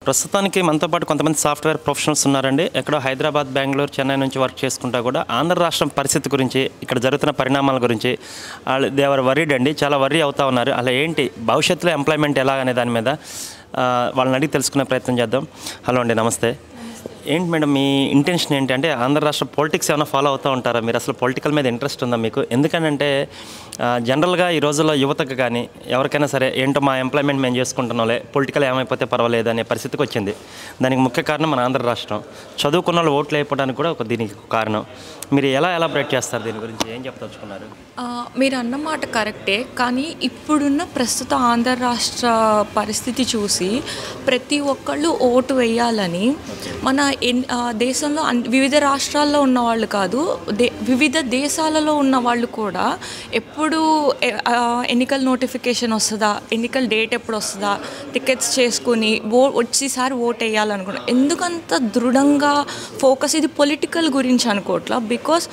ప్రస్తుతానికి మనతో పాటు కొంతమంది సాఫ్ట్వేర్ ప్రొఫెషనల్స్ ఉన్నారండి ఎక్కడో హైదరాబాద్ బెంగళూరు చెన్నై నుంచి వర్క్ చేసుకుంటా కూడా ఆంధ్ర రాష్ట్రం పరిస్థితి గురించి ఇక్కడ జరుగుతున్న పరిణామాల గురించి వాళ్ళు దేవర్ వరీడ్ అండి చాలా వరీ అవుతా ఉన్నారు అలా ఏంటి భవిష్యత్తులో ఎంప్లాయ్మెంట్ ఎలా అనే దాని మీద ఆ, వాళ్ళని అడిగి తెలుసుకునే ప్రయత్నం చేద్దాం హలో అండి నమస్తే ఏంటి మేడం మీ ఇంటెన్షన్ ఏంటి అంటే ఆంధ్ర రాష్ట్ర పొలిటిక్స్ ఏమైనా ఫాలో అవుతూ ఉంటారా మీరు అసలు పొలిటికల్ మీద ఇంట్రెస్ట్ ఉందా మీకు ఎందుకనంటే ఆ, జనరల్గా ఈ రోజుల్లో యువతకు కానీ ఎవరికైనా సరే ఏంటో మా ఎంప్లాయ్మెంట్ మేము చేసుకుంటున్నాంలే పొలిటికల్ ఏమైపోతే పర్వాలేదు అనే పరిస్థితికి వచ్చింది దానికి ముఖ్య కారణం మన ఆంధ్ర రాష్ట్రం చదువుకున్న వాళ్ళు ఓట్లు వేయకపోవడానికి కూడా ఒక దీనికి ఒక కారణం మీరు ఎలా ఎలాబరేట్ చేస్తారు దీని గురించి ఏం చెప్పదలుచుకున్నారు ఆ, మీరు అన్న మాట కరెక్టే కానీ ఇప్పుడున్న ప్రస్తుత ఆంధ్ర రాష్ట్ర పరిస్థితి చూసి ప్రతి ఒక్కళ్ళు ఓటు వేయాలని మన ఎన్- ఆ, దేశంలో అన్- వివిధ రాష్ట్రాల్లో ఉన్న వాళ్ళు కాదు దే వివిధ దేశాలలో ఉన్న వాళ్ళు కూడా ఎప్పుడు ఎ- ఆ, ఎన్నికల నోటిఫికేషన్ వస్తుందా ఎన్నికల డేట్ ఎప్పుడు వస్తుందా టికెట్స్ చేసుకుని ఓ వచ్చేసారి ఓట్ వేయాలనుకున్నా ఎందుకంత దృఢంగా ఫోకస్ ఇది పొలిటికల్ గురించి అనుకోవట్లా బికాస్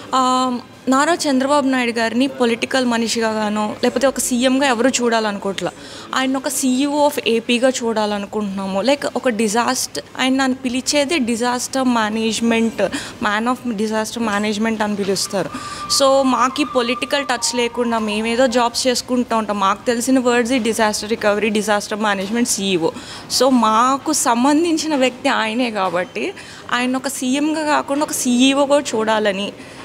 నారా చంద్రబాబు నాయుడు గారిని పొలిటికల్ మనిషిగా గానో లేకపోతే ఒక సీఎంగా ఎవరు చూడాలనుకోవట్లా ఆయన ఒక సీఈఓ ఆఫ్ ఏపీగా చూడాలనుకుంటున్నాము లైక్ ఒక డిజాస్టర్ ఆయన నన్ను పిలిచేదే disaster management man of disaster management అని పిలుస్తారు సో మాకు పొలిటికల్ టచ్ లేకుండా మేమేదో జాబ్స్ చేసుకుంటూ ఉంటాం మాకు తెలిసిన వర్డ్స్ ఈ disaster recovery disaster management CEO so మాకు సంబంధించిన వ్యక్తి ఆయనే కాబట్టి ఆయన ఒక సీఎంగా కాకుండా ఒక సీఈఓగా చూడాలని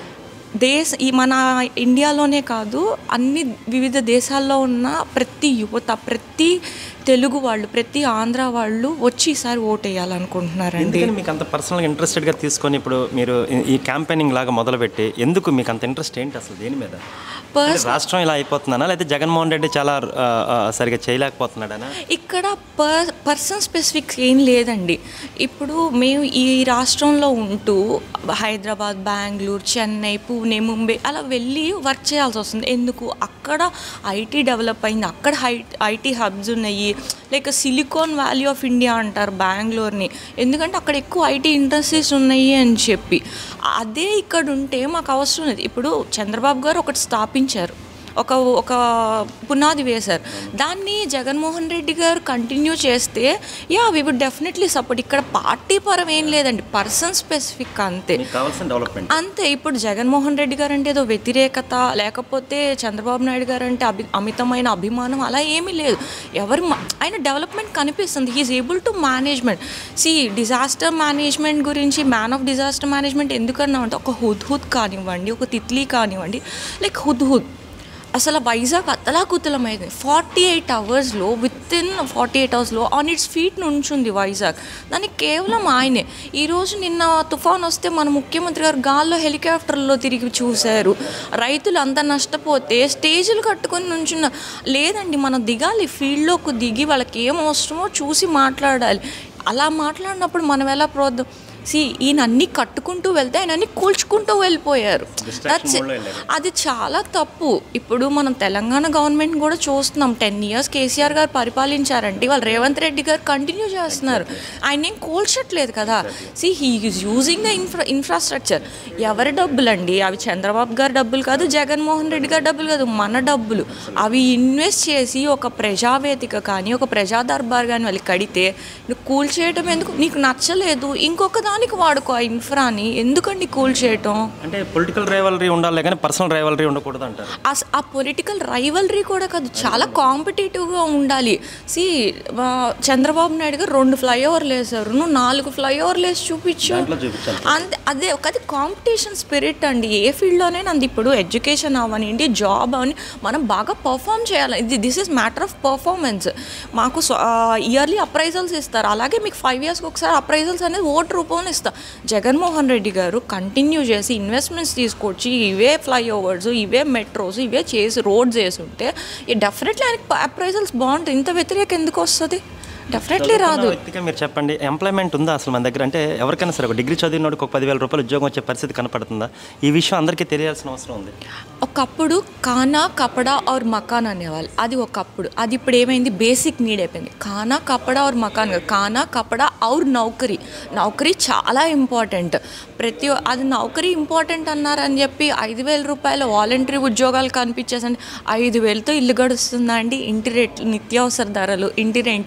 దేశ ఈ మన ఇండియాలోనే కాదు అన్ని వివిధ దేశాల్లో ఉన్న ప్రతి యువత ప్రతి తెలుగు వాళ్ళు ప్రతి ఆంధ్ర వాళ్ళు వచ్చి ఈసారి ఓటు వేయాలనుకుంటున్నారండి ఎందుకని మీకు అంత పర్సనల్గా ఇంట్రెస్టెడ్గా తీసుకొని ఇప్పుడు మీరు ఈ- ఈ క్యాంపెయినింగ్ లాగా మొదలుపెట్టి ఎందుకు మీకు అంత ఇంట్రెస్ట్ ఏంటి అసలు దేని మీద పర్స్ అంటే రాష్ట్రం ఇలా అయిపోతుందనా లేకపోతే జగన్మోహన్ రెడ్డి చాలా ఆ, ఆ, సరిగా చేయలేకపోతున్నాడనా ఇక్కడ పర్ పర్సన్ స్పెసిఫిక్ ఏం లేదండి ఇప్పుడు మేము ఈ రాష్ట్రంలో ఉంటూ హైదరాబాద్ బెంగళూరు చెన్నై పూణే ముంబై అలా వెళ్ళి వర్క్ చేయాల్సి వస్తుంది ఎందుకు అక్కడ ఐటీ డెవలప్ అయింది అక్కడ హై ఐటీ హబ్స్ ఉన్నాయి like silicon valley of India అంటారు బెంగళూరుని ఎందుకంటే అక్కడ ఎక్కువ ఐటీ ఇండస్ట్రీస్ ఉన్నాయి అని చెప్పి అదే ఇక్కడ ఉంటే మాకు అవసరం లేదు ఇప్పుడు చంద్రబాబు గారు ఒకటి స్థాపించారు ఒక ఒక పునాది వేశారు దాన్ని జగన్మోహన్ రెడ్డి గారు కంటిన్యూ చేస్తే yeah we would definitely support ఇక్కడ పార్టీ పరం ఏం లేదండి పర్సన్ స్పెసిఫిక్ అంతే మీకు కావాల్సిన డెవలప్మెంట్ అంతే ఇప్పుడు జగన్మోహన్ రెడ్డి గారు అంటే ఏదో వ్యతిరేకత లేకపోతే చంద్రబాబు నాయుడు గారు అంటే అభి అమితమైన అభిమానం అలా ఏమీ లేదు ఎవరు మా- ఆయన డెవలప్మెంట్ కనిపిస్తుంది he's able to management see disaster management గురించి మ్యాన్ ఆఫ్ డిజాస్టర్ మేనేజ్మెంట్ ఎందుకన్నామంటే ఒక హుద్ హుద్ కానివ్వండి ఒక తిత్లీ కానివ్వండి లైక్ హుద్ హుద్ అసలు వైజాగ్ అతలాకుతలమైంది ఫార్టీ ఎయిట్ అవర్స్లో విత్ ఇన్ ఫార్టీ ఎయిట్ అవర్స్లో ఆన్ ఇట్స్ ఫీట్ నుంచుంది వైజాగ్ దానికి కేవలం ఆయనే ఈరోజు నిన్న తుఫాన్ వస్తే మన ముఖ్యమంత్రి గారు గాల్లో హెలికాప్టర్లో తిరిగి చూశారు రైతులు అంత నష్టపోతే స్టేజీలు కట్టుకొని నుంచున్న లేదండి మనం దిగాలి ఫీల్డ్లోకి దిగి వాళ్ళకి ఏం అవసరమో చూసి మాట్లాడాలి అలా మాట్లాడినప్పుడు మనం ఎలా ప్రోద్దాం సి ఈయన అన్ని కట్టుకుంటూ వెళ్తే ఆయన అన్ని కూల్చుకుంటూ వెళ్ళిపోయారు That's it. అది చాలా తప్పు ఇప్పుడు మనం తెలంగాణ గవర్నమెంట్ కూడా చూస్తున్నాం టెన్ ఇయర్స్ కేసీఆర్ గారు పరిపాలించారంటే వాళ్ళు రేవంత్ రెడ్డి గారు కంటిన్యూ చేస్తున్నారు ఆయన ఏం కూల్చట్లేదు కదా see he is using the infra infrastructure ఎవరి డబ్బులు అండి అవి చంద్రబాబు గారి డబ్బులు కాదు జగన్మోహన్ రెడ్డి గారి డబ్బులు కాదు మన డబ్బులు అవి ఇన్వెస్ట్ చేసి ఒక ప్రజావేదిక కానీ ఒక ప్రజా దర్బార్ కానీ వాళ్ళకి కడితే నువ్వు కూల్ చేయటం ఎందుకు నీకు నచ్చలేదు ఇంకొక దానికి వాడుకో ఆ ఇన్ఫ్రాని ఎందుకండి కూల్ చేయటం అంటే పొలిటికల్ రైవలరీ ఉండాలి కానీ పర్సనల్ రైవలరీ ఉండకూడదు అంటారు అస్- ఆ పొలిటికల్ రైవలరీ కూడా కాదు చాలా కాంపిటేటివ్గా ఉండాలి సి చంద్రబాబు నాయుడు గారు రెండు ఫ్లైఓవర్లు వేశారు నువ్వు నాలుగు ఫ్లైఓవర్లు వేసి చూపించు దాంట్లో చూపించాలి అంతే అదే ఒకది కాంపిటీషన్ స్పిరిట్ అండి ఏ ఫీల్డ్లోనే నంది ఇప్పుడు ఎడ్యుకేషన్ అవనండి జాబ్ అవని మనం బాగా పర్ఫామ్ చేయాలి ఇది this is matter of performance మాకు ఇయర్లీ అప్రైజల్స్ ఇస్తారు అలాగే మీకు ఫైవ్ ఇయర్స్కి ఒకసారి అప్రైజల్స్ అనేది ఓటు రూపంలో ఇస్తారు జగన్మోహన్ రెడ్డి గారు కంటిన్యూ చేసి ఇన్వెస్ట్మెంట్స్ తీసుకొచ్చి ఇవే ఫ్లైఓవర్స్ ఇవే మెట్రోస్ ఇవే చేసి రోడ్స్ వేసి ఉంటే డెఫినెట్లీ ఆయనకి అప్రైజల్స్ బాగుంటుంది ఇంత వ్యతిరేక ఎందుకు వస్తుంది డెఫినెట్లీ రాదు చదువుకున్న వ్యక్తిగా మీరు చెప్పండి ఎంప్లాయ్మెంట్ ఉందా అసలు మన దగ్గర అంటే ఎవరికైనా సరే ఒక డిగ్రీ చదివినోడికి ఒక పదివేల రూపాయలు ఉద్యోగం వచ్చే పరిస్థితి కనపడుతుందా ఈ విషయం అందరికీ తెలియాల్సిన అవసరం ఉంది ఒకప్పుడు కానా కపడా ఆర్ మకాన్ అనేవాళ్ళు అది ఒకప్పుడు అది ఇప్పుడు ఏమైంది బేసిక్ నీడ్ అయిపోయింది కానా కపడా ఆర్ మకాన్ కాదు కానా కపడా ఔర్ నౌకరీ నౌకరీ చాలా ఇంపార్టెంట్ ప్రతి అది నౌకరీ ఇంపార్టెంట్ అన్నారని చెప్పి ఐదు వేల రూపాయల వాలంటరీ ఉద్యోగాలు కనిపించేసండి ఐదు వేలతో ఇల్లు గడుస్తుందా అండి ఇంటి రేట్లు నిత్యావసర ధరలు ఇంటి రెంట్లు కరెంటు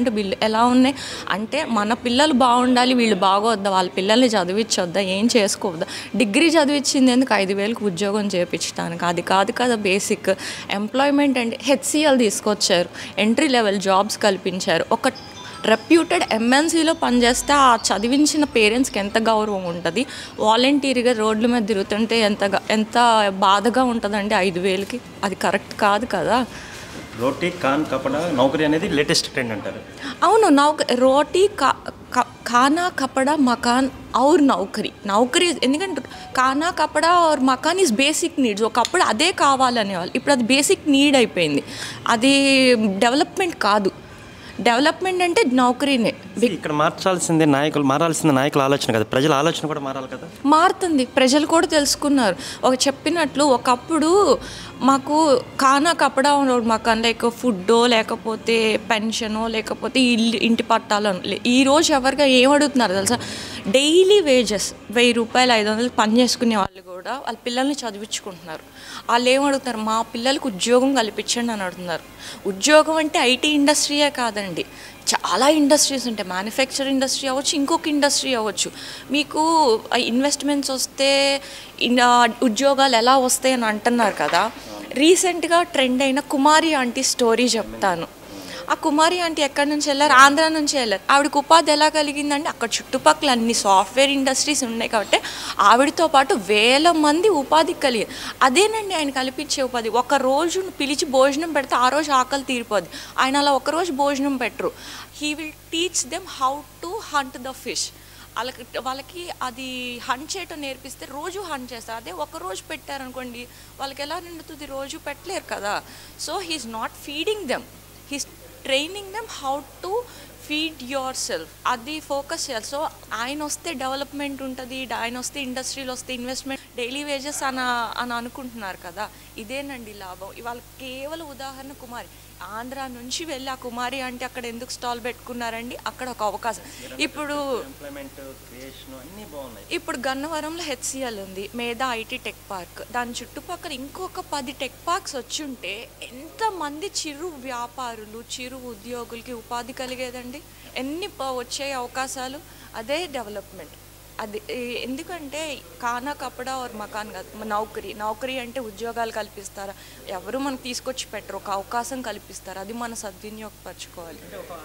కరెంటు బిల్లు ఎలా ఉన్నాయి అంటే మన పిల్లలు బాగుండాలి వీళ్ళు బాగోద్దా వాళ్ళ పిల్లల్ని చదివించొద్దా ఏం చేసుకోవద్దా డిగ్రీ చదివించింది ఎందుకు ఐదు వేలకు ఉద్యోగం చేయించడానికి అది కాదు కదా బేసిక్ ఎంప్లాయ్మెంట్ అంటే హెచ్సిఎల్ తీసుకొచ్చారు ఎంట్రీ లెవెల్ జాబ్స్ కల్పించారు ఒక రెప్యూటెడ్ ఎంఎన్సీలో పనిచేస్తే ఆ చదివించిన పేరెంట్స్కి ఎంత గౌరవం ఉంటుంది వాలంటీర్గా రోడ్ల మీద తిరుగుతుంటే ఎంత గ- ఎంత బాధగా ఉంటుందండి ఐదు వేలకి అది కరెక్ట్ కాదు కదా రోటీ కాన్ కపడా నౌకరీ అనేది లేటెస్ట్ ట్రెండ్ అంటారు అవును నౌక రోటీ కా క- ఖానా కపడా మకాన్ ఔర్ నౌకరీ నౌకరీ ఎందుకంటే ఖానా కపడా ఔర్ మకాన్ ఈజ్ బేసిక్ నీడ్స్ ఒకప్పుడు అదే కావాలనేవాళ్ళు ఇప్పుడు అది బేసిక్ నీడ్ అయిపోయింది అది డెవలప్మెంట్ కాదు డెవలప్మెంట్ అంటే నౌకరీనే ఇక్కడ మార్చాల్సిందే నాయకులు మారాల్సిందే నాయకుల ఆలోచన కదా ప్రజల ఆలోచన కూడా మారాలి కదా మారుతుంది ప్రజలు కూడా తెలుసుకున్నారు ఒక చెప్పినట్లు ఒకప్పుడు మాకు కానా కప్పడా మాకు లైక్ ఫుడ్డో లేకపోతే పెన్షనో లేకపోతే ఇల్లు ఇంటి పట్టాలో ఈ రోజు ఎవరిగా ఏం అడుగుతున్నారు తెలుసా డైలీ వేజెస్ వెయ్యి రూపాయలు ఐదు వందలు పని చేసుకునే వాళ్ళు కూడా వాళ్ళ పిల్లల్ని చదివించుకుంటున్నారు వాళ్ళు ఏం అడుగుతున్నారు మా పిల్లలకు ఉద్యోగం కల్పించండి అని అడుగుతున్నారు ఉద్యోగం అంటే ఐటీ ఇండస్ట్రీయే కాదండి చాలా ఇండస్ట్రీస్ ఉంటాయి మ్యానుఫ్యాక్చర్ ఇండస్ట్రీ అవ్వచ్చు ఇంకొక ఇండస్ట్రీ అవ్వచ్చు మీకు ఇన్వెస్ట్మెంట్స్ వస్తే ఇన్- ఆ, ఉద్యోగాలు ఎలా వస్తాయి అని అంటున్నారు కదా రీసెంట్గా ట్రెండ్ అయిన కుమారి ఆంటీ స్టోరీ చెప్తాను ఆ కుమారి ఆంటీ ఎక్కడి నుంచి వెళ్ళారు ఆంధ్ర నుంచి వెళ్ళారు ఆవిడకి ఉపాధి ఎలా కలిగిందంటే అక్కడ చుట్టుపక్కల అన్ని సాఫ్ట్వేర్ ఇండస్ట్రీస్ ఉన్నాయి కాబట్టి ఆవిడతో పాటు వేల మంది ఉపాధి కలిగింది అదేనండి ఆయన కల్పించే ఉపాధి ఒక రోజు పిలిచి భోజనం పెడితే ఆ రోజు ఆకలి తీరిపోద్ది ఆయన అలా ఒక రోజు భోజనం పెట్టరు he will teach them how to hunt the fish వాళ్ళకి వాళ్ళకి అది హంట్ చేయటం నేర్పిస్తే రోజు హంట్ చేస్తారు అదే ఒక రోజు పెట్టారనుకోండి వాళ్ళకి ఎలా నిండుతుంది రోజు పెట్టలేరు కదా so he's not feeding them he's training them how to feed yourself అది ఫోకస్ చేయాలి సో ఆయన వస్తే డెవలప్మెంట్ ఉంటుంది ఆయన వస్తే ఇండస్ట్రీలో వస్తే ఇన్వెస్ట్మెంట్ డైలీ వేజెస్ అని అని అనుకుంటున్నారు కదా ఇదేనండి లాభం ఇవాళ కేవలం ఉదాహరణ కుమారి ఆంధ్ర నుంచి వెళ్ళి ఆ కుమారి అంటే అక్కడ ఎందుకు స్టాల్ పెట్టుకున్నారండి అక్కడ ఒక అవకాశం ఇప్పుడు ఎంప్లాయ్మెంట్ క్రియేషన్ అన్నీ బాగున్నాయి ఇప్పుడు గన్నవరంలో హెచ్సిఎల్ ఉంది మేధా ఐటీ టెక్ పార్క్ దాని చుట్టుపక్కల ఇంకొక పది టెక్ పార్క్స్ వచ్చి ఉంటే ఎంతమంది చిరు వ్యాపారులు చిరు ఉద్యోగులకి ఉపాధి కలిగేదండి ఎన్ని ప- వచ్చే అవకాశాలు అదే డెవలప్మెంట్ అది ఈ- ఎందుకంటే కానా కపడా और మకాన్ కాదు నౌకరీ నౌకరీ అంటే ఉద్యోగాలు కల్పిస్తారా ఎవరు మనకు తీసుకొచ్చి పెట్టరు ఒక అవకాశం కల్పిస్తారు అది మన సద్వినియోగపరచుకోవాలి